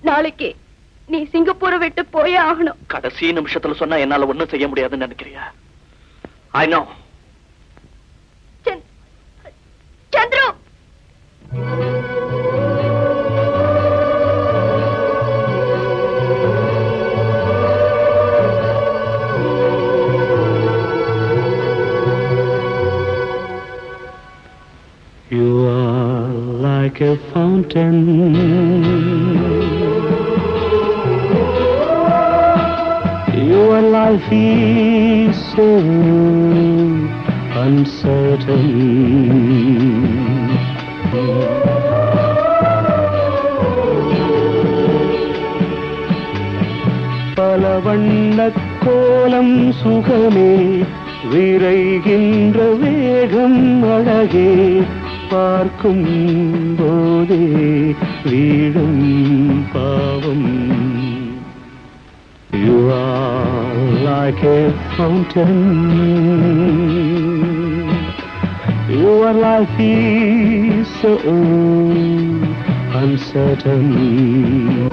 நாளைக்கு நீ சிங்கப்பூரை விட்டு போயே ஆகணும் கடைசி நிமிஷத்துல சொன்னா என்னால ஒண்ணும் செய்ய முடியாதுன்னு நினைக்கிறியா ஐ நோ சந்த்- Chandru You are like a fountain. Your life is so uncertain. பல வண்ணக் கோலம் சுகமே விரைகின்ற வேகம் அழகே பார்க்கும் போதே வீடும் பாவம் You are like a fountain Your life is so uncertain